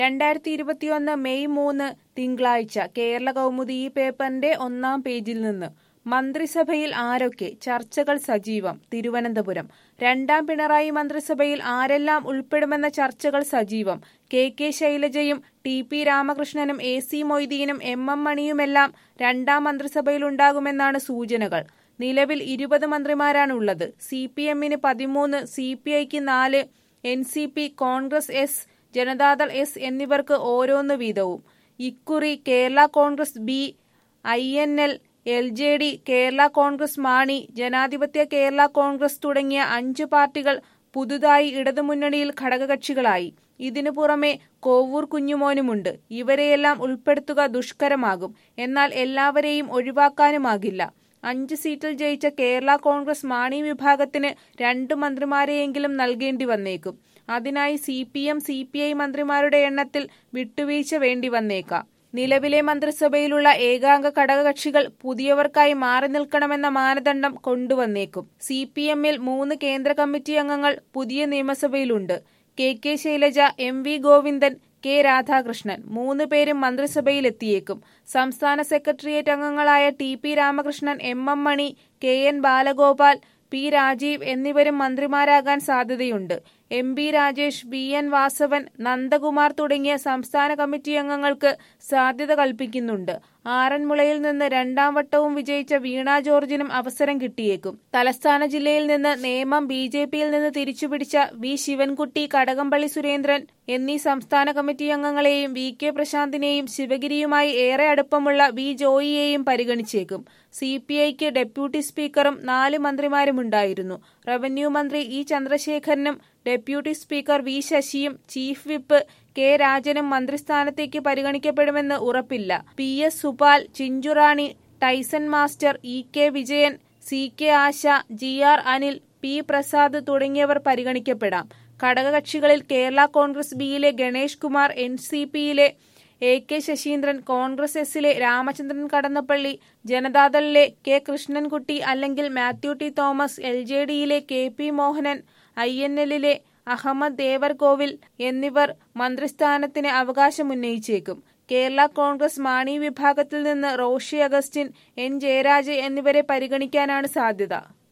രണ്ടായിരത്തി ഇരുപത്തിയൊന്ന് മെയ് മൂന്ന് തിങ്കളാഴ്ച കേരള കൗമുദി ഈ പേപ്പറിന്റെ ഒന്നാം പേജിൽ നിന്ന് മന്ത്രിസഭയിൽ ആരൊക്കെ ചർച്ചകൾ സജീവം തിരുവനന്തപുരം രണ്ടാം പിണറായി മന്ത്രിസഭയിൽ ആരെല്ലാം ഉൾപ്പെടുമെന്ന ചർച്ചകൾ സജീവം കെ കെ ശൈലജയും ടി പി രാമകൃഷ്ണനും എ സി മൊയ്തീനും എം എം മണിയുമെല്ലാം രണ്ടാം മന്ത്രിസഭയിലുണ്ടാകുമെന്നാണ് സൂചനകൾ നിലവിൽ ഇരുപത് മന്ത്രിമാരാണുള്ളത് സി പി എമ്മിന് പതിമൂന്ന് സി പി ഐക്ക് നാല് N C P Congress S Janata Dal S എന്നിവർക്ക് ഓരോന്ന് വീതവും ഇക്കുറി Kerala Congress B I N L L J D Kerala Congress Mani ജനാധിപത്യ കേരള കോൺഗ്രസ് തുടങ്ങിയ അഞ്ചു പാർട്ടികൾ പുതുതായി ഇടതുമുന്നണിയിൽ ഘടകകക്ഷികളായി ഇതിനു പുറമെ കോവൂർ കുഞ്ഞുമോനുമുണ്ട് ഇവരെയെല്ലാം ഉൾപ്പെടുത്തുക ദുഷ്കരമാകും എന്നാൽ എല്ലാവരെയും ഒഴിവാക്കാനുമാകില്ല അഞ്ച് സീറ്റിൽ ജയിച്ച കേരള കോൺഗ്രസ് മാണി വിഭാഗത്തിന് രണ്ട് മന്ത്രിമാരെയെങ്കിലും നൽകേണ്ടി വന്നേക്കും അതിനായി C P M C P I മന്ത്രിമാരുടെ എണ്ണത്തിൽ വിട്ടുവീഴ്ച വേണ്ടി വന്നേക്കാം നിലവിലെ മന്ത്രിസഭയിലുള്ള ഏകാംഗ ഘടകകക്ഷികൾ പുതിയവർക്കായി മാറി നിൽക്കണമെന്ന മാനദണ്ഡം കൊണ്ടുവന്നേക്കും സി പി എമ്മിൽ മൂന്ന് കേന്ദ്ര കമ്മിറ്റി അംഗങ്ങൾ പുതിയ നിയമസഭയിലുണ്ട് K K Shailaja M V Govindan K Radhakrishnan മൂന്ന് പേരും മന്ത്രിസഭയിലെത്തിയേക്കും സംസ്ഥാന സെക്രട്ടേറിയറ്റ് അംഗങ്ങളായ T P Ramakrishnan M M Mani K N Balagopal P Rajeev എന്നിവരും മന്ത്രിമാരാകാൻ സാധ്യതയുണ്ട് M B Rajesh B N Vasavan Nandakumar തുടങ്ങിയ സംസ്ഥാന കമ്മിറ്റി അംഗങ്ങൾക്ക് സാധ്യത കൽപ്പിക്കുന്നുണ്ട് ആറന്മുളയിൽ നിന്ന് രണ്ടാം വട്ടവും വിജയിച്ച വീണ ജോർജിനും അവസരം കിട്ടിയേക്കും തലസ്ഥാന ജില്ലയിൽ നിന്ന് നേമം ബി ജെ പിയിൽ നിന്ന് തിരിച്ചുപിടിച്ച വി ശിവൻകുട്ടി കടകംപള്ളി സുരേന്ദ്രൻ എന്നീ സംസ്ഥാന കമ്മിറ്റി അംഗങ്ങളെയും വി കെ പ്രശാന്തിനെയും ശിവഗിരിയുമായി ഏറെ അടുപ്പമുള്ള വി ജോയിയെയും പരിഗണിച്ചേക്കും സി പി ഐക്ക് ഡെപ്യൂട്ടി സ്പീക്കറും നാല് മന്ത്രിമാരുമുണ്ടായിരുന്നു റവന്യൂ മന്ത്രി ഇ ചന്ദ്രശേഖരനും ഡെപ്യൂട്ടി സ്പീക്കർ വി ശശിയും ചീഫ് വിപ്പ് കെ രാജനും മന്ത്രിസ്ഥാനത്തേക്ക് പരിഗണിക്കപ്പെടുമെന്ന് ഉറപ്പില്ല P S Supal Chinchurani Tyson master E K Vijayan C K Asha G R Anil P Prasad തുടങ്ങിയവർ പരിഗണിക്കപ്പെടാം ഘടകകക്ഷികളിൽ കേരള കോൺഗ്രസ് ബിയിലെ ഗണേഷ് കുമാർ എൻ സി പിയിലെ എ കെ ശശീന്ദ്രൻ കോൺഗ്രസ് എസിലെ രാമചന്ദ്രൻ കടന്നപ്പള്ളി ജനതാദളിലെ കെ കൃഷ്ണൻകുട്ടി അല്ലെങ്കിൽ Mathew T Thomas L J ഡിയിലെ K P Mohanan I N എല്ലിലെ Ahammed Devarkovil എന്നിവർ മന്ത്രിസ്ഥാനത്തിന് അവകാശമുന്നയിച്ചേക്കും കേരള കോൺഗ്രസ് മാണി വിഭാഗത്തിൽ നിന്ന് റോഷി അഗസ്റ്റിൻ എൻ ജയരാജ് എന്നിവരെ പരിഗണിക്കാനാണ് സാധ്യത